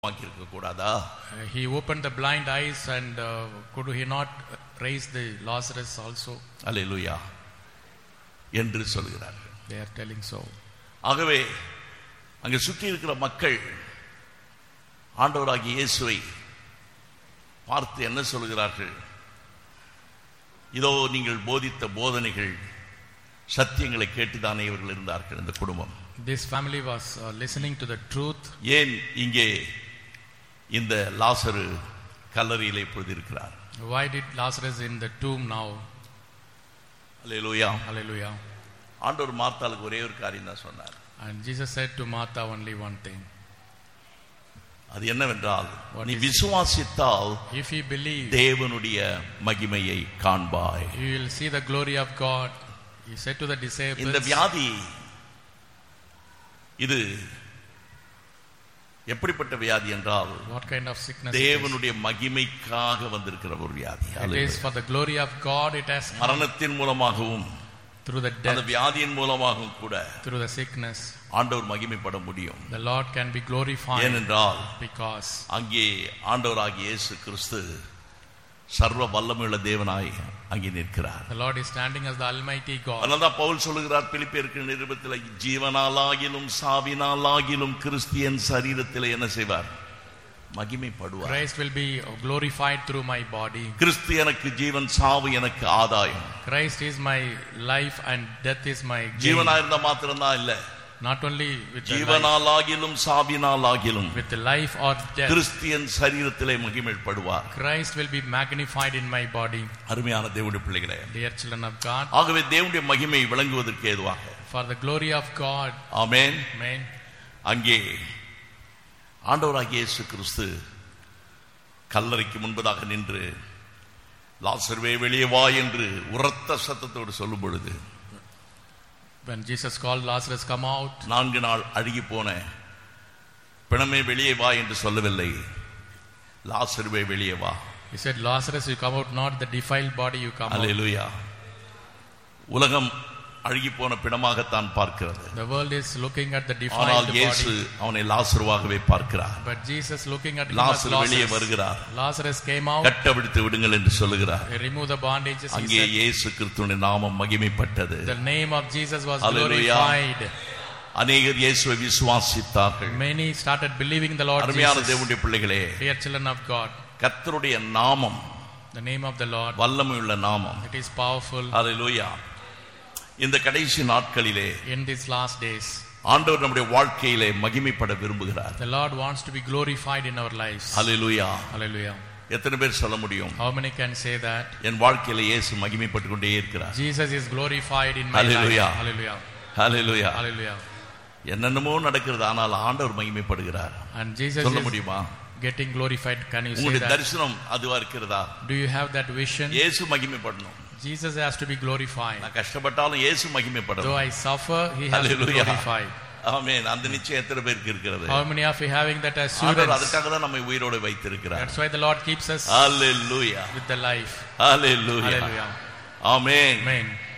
வாங்கியிருக்க கூடாதா Uh, he opened the blind eyes and uh, could he not raise the Lazarus also? அல்லேலூயா என்று சொல்கிறார்கள் They are telling so. ஆகவே அங்கே சுற்றி இருக்கிற மக்கள் ஆண்டவராகிய இயேசுவை பார்த்து என்ன சொல்கிறார்கள் இதோ நீங்கள் போதித்த போதனைகள் சத்தியங்களை கேட்டுதானே இவர்கள் இருந்தார்கள் இந்த குடும்பம் This family was uh, listening to the truth. ஏன் இங்கே இந்த லாசரு கல்லறையிலே இப்பொழுது இருக்கிறார் Why did Lazarus in the tomb now? Hallelujah Hallelujah. ஆண்டவர் மார்த்தாளுக்கு ஒரே ஒரு காரியம் தான் சொன்னார் And Jesus said to Martha only one thing. அது என்னவென்றால் What நீ is it? விசுவாசித்தால் If you believe, தேவனுடைய மகிமையை காண்பாய் you will see the glory of God. He said to the இந்த disciples, வியாதி இது எப்படிப்பட்ட வியாதி என்றால் what kind of sickness it is? தேவனுடைய மகிமைக்காக வந்திருக்கிற ஒரு வியாதி It is hallelujah. for the glory of God. It has come மரணத்தின் மூலமாகவும் through the அந்த death, வியாதியின் மூலமாகவும் கூட through the sickness. ஆண்டவர் மகிமைப்பட முடியும் The Lord can be glorified ஏனென்றால் because அங்கே ஆண்டவராகிய இயேசு கிறிஸ்து சர்வ வல்லமையுள்ள தேவனாய் அங்கே நிற்கிறார் the Lord is standing as the Almighty God. அதனால்தான் பவுல் சொல்லுகிறார் பிலிப்பியருக்கு நிருபத்தில் ஜீவனாலாகிலும் சாவினாலாகிலும் கிறிஸ்தியன் சரீரத்தில் என்ன செய்வார் மகிமைப்படுவார் Christ will be glorified through my body. கிறிஸ்து எனக்கு ஜீவன் சாவு எனக்கு ஆதாயம் Christ is my life and death is my gain. ஜீவனா இருந்தா மாத்திரம்தான் இல்ல Not only with the life, ஜீவனாலாகிலும் சாவினாலாகிலும் with the life or death. Christian சரீரத்திலே மகிமைப்படுவார் Christ will be magnified in my body. அருமையான தேவனுடைய பிள்ளைகளே Dear children of God, ஆகவே தேவனுடைய மகிமை விளங்குவதற்கு ஏதுவாக for the glory of God, amen Amen. அங்கே ஆண்டவராகிய இயேசு கிறிஸ்து கல்லறைக்கு முன்பதாக நின்று லாசர்வே வெளியே வா என்று உரத்த சத்தத்தோடு சொல்லும் பொழுது When Jesus called Lazarus, come out, நான்கு நாள் அழுகி போன பிணமே வெளியே வா என்று சொல்லவில்லை லாசர்வே வெளியே வா he said, Lazarus, you come out, not the defiled body, you come out. அல்லேலூயா உலகம் அழுகி போன பிணமாகத்தான் பார்க்கிறது The world is looking at the ஆனால் defiled இயேசு body. அவனை லாசருவாகவே பார்க்கிறார் But Jesus looking at him as லாசர் வெளியே Lazarus. வருகிறார் Lazarus came out, கட்டவிழ்த்து விடுங்கள் என்று சொல்லுகிறார் he removed the bandages, he அங்கே said, இயேசு கிறிஸ்துவின் நாமம் மகிமைப்பட்டது the name of Jesus was Hallelujah. glorified. அநேகர் இயேசுவை விசுவாசித்தார்கள் Many started believing the Lord அருமையான Jesus. தேவனுடைய பிள்ளைகளே Dear children of God, கர்த்தருடைய நாமம் the name of the Lord, வல்லமையுள்ள நாமம் it is powerful அல்லேலூயா இந்த கடைசி நாட்களிலே in these last days. ஆண்டவர் நம்முடைய வாழ்க்கையிலே மகிமைப்பட விரும்புகிறார் The Lord wants to be glorified in our lives. Hallelujah Hallelujah. எத்தனை பேர் சொல்ல முடியும் How many can say that? என் வாழ்க்கையில இயேசு மகிமைப்பட்டு கொண்டே இருக்கிறார் Jesus is glorified in my Hallelujah. life. Hallelujah. Hallelujah Hallelujah. என்னென்னமோ நடக்கிறது ஆனால் ஆண்டவர் மகிமைப்படுகிறார் And Jesus சொல்ல is முடியுமா getting glorified. Can you say உங்களுடைய that? தரிசனம் அதுவா இருக்கிறதா Do you have that vision? இயேசு மகிமைப்படணும் Jesus has to be glorified. நான் கஷ்டப்பட்டாலும் இயேசு Though மகிமைப்படணும் I suffer, he has to be Hallelujah. glorified. ஆமென் அந்த நிச்சயம் எத்தனை பேருக்கு இருக்கிறது How many of you having that ஆண்டவர் assurance? அதுக்காக தான் நம்மை உயிரோடு வைத்திருக்கிறார் That's why the Lord keeps us hallelujah with the life. Hallelujah Hallelujah. Amen Amen.